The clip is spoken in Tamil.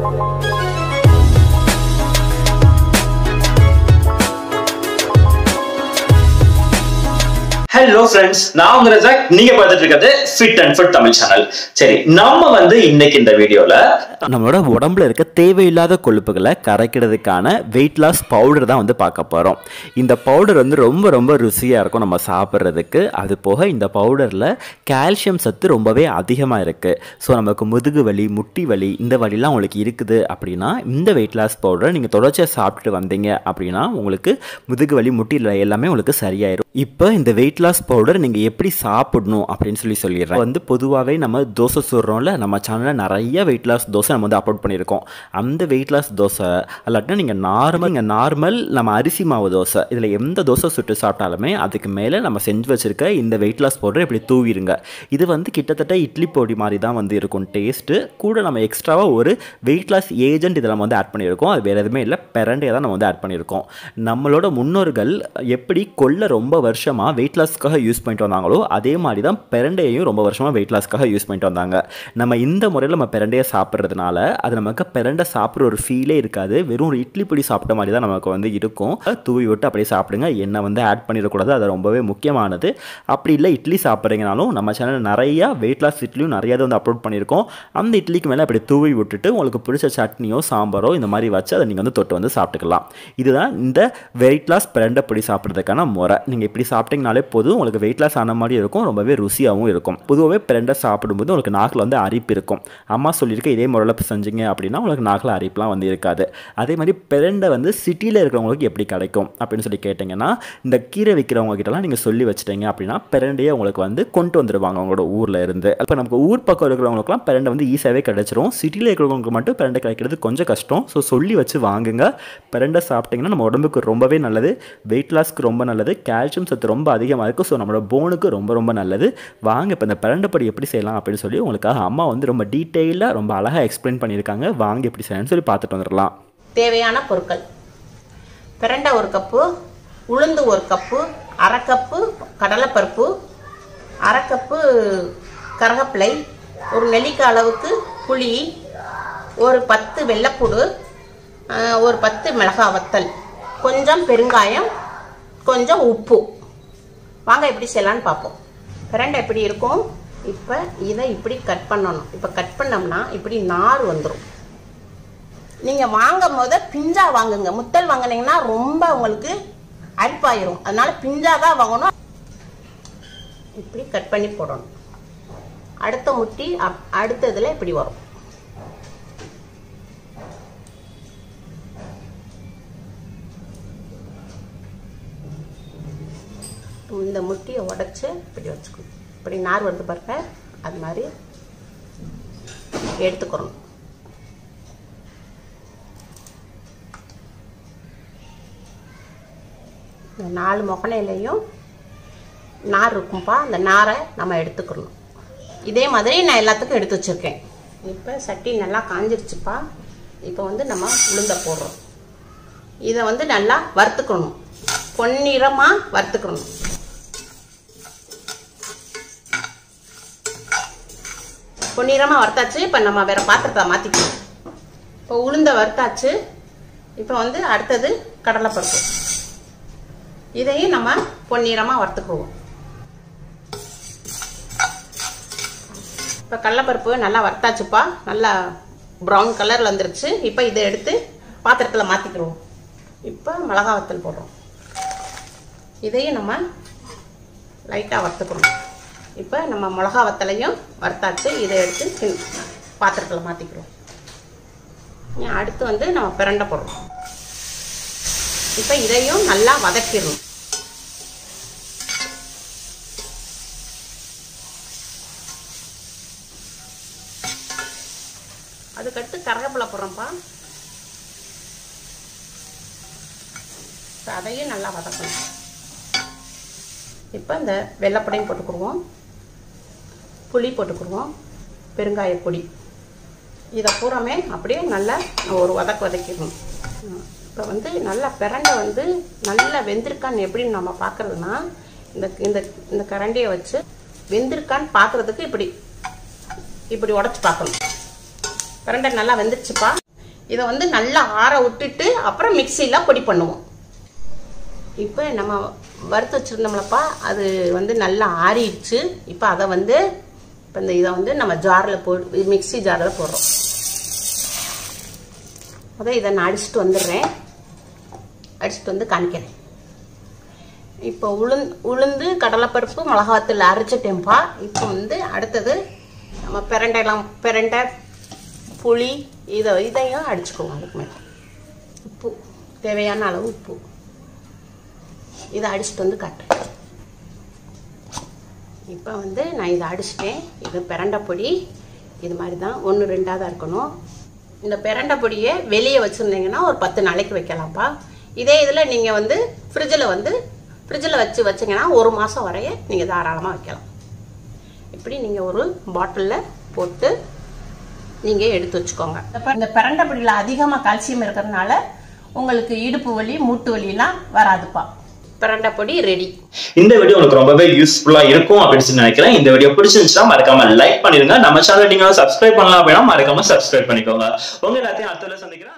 ஹலோ ஃப்ரெண்ட்ஸ் நான் உங்க ரஜாக் நீங்க பார்த்துட்டு இருக்கிறது fit and food Tamil channel சரி நம்ம வந்து இன்னைக்கு இந்த வீடியோல நம்மளோட உடம்புல இருக்க தேவையில்லாத கொழுப்புகளை கரைக்கிறதுக்கான வெயிட் லாஸ் பவுடர் தான் வந்து பார்க்க போகிறோம் இந்த பவுடர் வந்து ரொம்ப ரொம்ப ருசியாக இருக்கும் நம்ம சாப்பிட்றதுக்கு அது போக இந்த பவுடரில் கால்சியம் சத்து ரொம்பவே அதிகமாக இருக்குது ஸோ நமக்கு முதுகு வலி முட்டி வலி இந்த வலிலாம் உங்களுக்கு இருக்குது அப்படின்னா இந்த வெயிட் லாஸ் பவுடரை நீங்கள் தொடர்ச்சியாக சாப்பிட்டுட்டு வந்தீங்க அப்படின்னா உங்களுக்கு முதுகு வலி முட்டி வலி எல்லாமே உங்களுக்கு சரியாயிரும் இப்போ இந்த வெயிட் லாஸ் பவுடர் நீங்கள் எப்படி சாப்பிடணும் அப்படின்னு சொல்லி சொல்லிடுறேன் வந்து பொதுவாகவே நம்ம தோசை சுடுறோம்ல நம்ம சேனலில் நிறைய வெயிட் லாஸ் தோசை நம்ம வந்து அப்லோட் பண்ணியிருக்கோம் அந்த வெயிட் லாஸ் தோசை அல்லாட்டினா நீங்கள் நார்மல் நீங்கள் நார்மல் நம்ம அரிசி மாவு தோசை இதில் எந்த தோசை சுட்டு சாப்பிட்டாலுமே அதுக்கு மேலே நம்ம செஞ்சு வச்சுருக்க இந்த வெயிட் லாஸ் பவுடர் இப்படி தூவிடுங்க இது வந்து கிட்டத்தட்ட இட்லி பொடி மாதிரி தான் வந்து இருக்கும் டேஸ்ட்டு கூட நம்ம எக்ஸ்ட்ராவாக ஒரு வெயிட் லாஸ் ஏஜென்ட் இதில் நம்ம வந்து ஆட் பண்ணியிருக்கோம் அது வேறு எதுவுமே இல்லை பெரண்டையை தான் நம்ம வந்து ஆட் பண்ணியிருக்கோம் நம்மளோட முன்னோர்கள் எப்படி கொள்ள ரொம்ப வருஷமாக வெயிட் லாஸ்க்காக யூஸ் பண்ணிட்டு வந்தாங்களோ அதே மாதிரி தான் பெரண்டையையும் ரொம்ப வருஷமாக வெயிட் லாஸ்க்காக யூஸ் பண்ணிட்டு வந்தாங்க நம்ம இந்த முறையில் நம்ம பெரண்டையை சாப்பிட்றதுனால அது நமக்கு பெரண்டை சாப்பிட்ற ஒரு ஃபீலே இருக்காது வெறும் ஒரு இட்லி பொடி சாப்பிட்ட மாதிரி தான் நமக்கு வந்து இருக்கும் தூவி விட்டு அப்படியே சாப்பிடுங்க எண்ணெய் வந்து ஆட் பண்ணிடக்கூடாது அது ரொம்பவே முக்கியமானது அப்படி இல்லை இட்லி சாப்பிட்றீங்கனாலும் நம்ம சேனலில் நிறையா வெயிட் லாஸ் இட்லியும் நிறையா வந்து அப்லோட் பண்ணியிருக்கோம் அந்த இட்லிக்கு மேலே அப்படி தூவி விட்டுட்டு உங்களுக்கு பிடிச்ச சட்னியோ சாம்பாரோ இந்த மாதிரி வச்சு அதை நீங்கள் வந்து தொட்டு வந்து சாப்பிட்டுக்கலாம் இதுதான் இந்த வெயிட் லாஸ் பிரண்டை பொடி சாப்பிட்றதுக்கான முறை நீங்கள் இப்படி சாப்பிட்டீங்கனாலே போதும் உங்களுக்கு வெயிட் லாஸ் ஆன மாதிரி இருக்கும் ரொம்பவே ருசியாகவும் இருக்கும் பொதுவாகவே பிரண்டை சாப்பிடும்போது உங்களுக்கு நாக்கில் வந்து அரிப்பு இருக்கும் அம்மா சொல்லியிருக்க இதே முறையில் செஞ்சீங்க அப்படின்னா உங்களுக்கு நாக்கில் அரிப்புலாம் வந்து இருக்காது அதே மாதிரி பிரண்டை வந்து சிட்டியில் இருக்கிறவங்களுக்கு எப்படி கிடைக்கும் அப்படின்னு சொல்லி கேட்டிங்கன்னா இந்த கீரை விற்கிறவங்க கிட்டலாம் நீங்கள் சொல்லி வச்சிட்டீங்க அப்படின்னா பிரண்டையை உங்களுக்கு வந்து கொண்டு வந்துடுவாங்க அவங்களோட ஊரில் இருந்து இப்போ நமக்கு ஊர் பக்கம் இருக்கிறவங்களுக்குலாம் பிரண்டை வந்து ஈஸியாகவே கிடைச்சிரும் சிட்டியில் இருக்கிறவங்களுக்கு மட்டும் பிரண்டை கிடைக்கிறது கொஞ்சம் கஷ்டம் ஸோ சொல்லி வச்சு வாங்குங்க பிரண்டை சாப்பிட்டிங்கன்னா நம்ம உடம்புக்கு ரொம்பவே நல்லது வெயிட் லாஸ்க்கு ரொம்ப நல்லது கால்சியம் சத்து ரொம்ப அதிகமாக இருக்குது ஸோ நம்மளோட போனுக்கு ரொம்ப ரொம்ப நல்லது வாங்க இப்போ இந்த பிரண்டைப்படி எப்படி செய்யலாம் அப்படின்னு சொல்லி உங்களுக்காக அம்மா வந்து ரொம்ப டீட்டெயிலாக ரொம்ப அழகாக எக்ஸ்பிளைன் பண்ணியிருக்காங்க வாங்க எப்படி செய்யலாம்னு சொல்லி பார்த்துட்டு வந்துடலாம் தேவையான பொருட்கள் பிரண்டை ஒரு கப்பு உளுந்து ஒரு கப்பு அரை கப்பு கடலைப்பருப்பு அரை கப்பு கரகப்பிலை ஒரு நெல்லிக்காய் அளவுக்கு புளி ஒரு பத்து வெள்ளைப்பூடு ஆஹ், ஒரு பத்து மிளகாய் வத்தல் கொஞ்சம் பெருங்காயம் கொஞ்சம் உப்பு வாங்க எப்படி செய்யலான்னு பார்ப்போம் பிரண்டை எப்படி இருக்கும் இப்போ இதை இப்படி கட் பண்ணணும் இப்போ கட் பண்ணோம்னா இப்படி நார் வந்துடும் நீங்க வாங்கும் போது பிஞ்சா வாங்குங்க முத்தல் வாங்குனீங்கன்னா ரொம்ப உங்களுக்கு அரிப்பாயிரும் அதனால பிஞ்சா தான் வாங்கணும் இப்படி கட் பண்ணி போடணும் அடுத்த முட்டி அப்- அடுத்ததுல இப்படி வரும் இந்த முட்டியை உடைச்சு இப்படி வச்சுக்கணும் இப்படி நார் வருது பாருங்க அது மாதிரி எடுத்துக்கிறோம் இந்த நாலு முகலையிலையும் நார் இருக்கும்பா அந்த நாரை நம்ம எடுத்துக்கணும் இதே மாதிரி நான் எல்லாத்துக்கும் எடுத்து வச்சிருக்கேன் இப்போ சட்டி நல்லா காஞ்சிருச்சுப்பா இப்போ வந்து நம்ம உளுந்த போடுறோம் இதை வந்து நல்லா வறுத்துக்கணும் பொன்னிறமாக வறுத்துக்கணும் பொன்னிறமாக வறுத்தாச்சு இப்போ நம்ம வேற பாத்திரத்தை மாற்றிக்கணும் இப்போ உளுந்த வறுத்தாச்சு இப்போ வந்து அடுத்தது கடலைப்பருப்பு இதையும் நம்ம பொன்னிறமாக வறுத்துக்குவோம் இப்போ கடலைப்பருப்பு நல்லா வறுத்தாச்சுப்பா நல்லா ப்ரௌன் கலரில் வந்துருச்சு இப்போ இதை எடுத்து பாத்திரத்தில் மாற்றிக்கிடுவோம் இப்போ மிளகா வத்தல் போடுறோம் இதையும் நம்ம லைட்டாக வறுத்துக்கணும் இப்போ நம்ம மிளகா வத்தலையும் வறுத்தாச்சு இதை எடுத்து கிண்- பாத்திரத்தில் மாற்றிக்கிறோம் அடுத்து வந்து நம்ம பிரண்டை போடுறோம் இப்போ இதையும் நல்லா வதக்கிடணும் அதுக்கடுத்து கருவேப்பிலை போடுறோம்ப்பா இப்ப அதையும் நல்லா வதக்கணும் இப்போ இந்த வெள்ளைப்படையும் போட்டுக்குருவோம் புளி போட்டுக்குருவோம் பெருங்காய பொடி இதை பூராமே அப்படியே நல்லா ஒரு வதக்கு வதக்கிடணும் இப்போ வந்து நல்லா பிரண்டை வந்து நல்லா வெந்திருக்கான்னு எப்படின்னு நம்ம பார்க்கறதுனா இந்த இந்த இந்த கரண்டியை வச்சு வெந்திருக்கான்னு பார்க்கறதுக்கு இப்படி இப்படி உடச்சி பார்க்கணும் பிரண்டை நல்லா வெந்துருச்சுப்பா இதை வந்து நல்லா ஆற விட்டுட்டு அப்புறம் மிக்சியில் பொடி பண்ணுவோம் இப்போ நம்ம வறுத்து வச்சுருந்தோம்லப்பா அது வந்து நல்லா ஆறிடுச்சு இப்போ அதை வந்து இப்போ இந்த இதை வந்து நம்ம ஜாரில் போ மிக்ஸி ஜாரில் போடுறோம் அதான் இதை நான் அடிச்சுட்டு வந்துடுறேன் அடிச்சுட்டு வந்து காமிக்கிறேன் இப்போ உளுந் உளுந்து கடலைப்பருப்பு மிளகாத்தூள் அரைச்சிட்டேன்ப்பா இப்போ வந்து அடுத்தது நம்ம பிரண்டைலாம் பிரண்டை புளி இதை இதையும் அடிச்சுக்குவோம் அதுக்கு மேலே உப்பு தேவையான அளவு உப்பு இதை அடிச்சுட்டு வந்து காட்டுறேன் இப்போ வந்து நான் இதை அடிச்சிட்டேன் இது பிரண்டை பொடி இது மாதிரி தான் ஒன்று ரெண்டாக தான் இருக்கணும் இந்த பிரண்டை பொடியை வெளியே வச்சுருந்தீங்கன்னா ஒரு பத்து நாளைக்கு வைக்கலாம்ப்பா இதே இதில் நீங்கள் வந்து ஃப்ரிட்ஜில் வந்து ஃப்ரிட்ஜில் வச்சு வச்சிங்கன்னா ஒரு மாதம் வரைய நீங்கள் தாராளமாக வைக்கலாம் இப்படி நீங்கள் ஒரு பாட்டிலில் போட்டு நீங்கள் எடுத்து வச்சுக்கோங்க இப்ப இந்த பிரண்டை பொடியில் அதிகமாக கால்சியம் இருக்கிறதுனால உங்களுக்கு இடுப்பு வலி மூட்டு வலிலாம் வராதுப்பா பிரண்டை பொடி ரெடி இந்த வீடியோ உங்களுக்கு ரொம்பவே யூஸ்ஃபுல்லா இருக்கும் அப்படின்னு சொல்லி நினைக்கிறேன் இந்த வீடியோ பிடிச்சிருந்துச்சுன்னா மறக்காம லைக் பண்ணிருங்க நம்ம சேனல் நீங்க சப்ஸ்கிரைப் பண்ணலாம் அப்படின்னா மறக்காம சப்ஸ்கிரைப் பண்ணிக்கோங்க உங்க எல்லாத்தையும் அடுத்த சந்திக்கிறேன்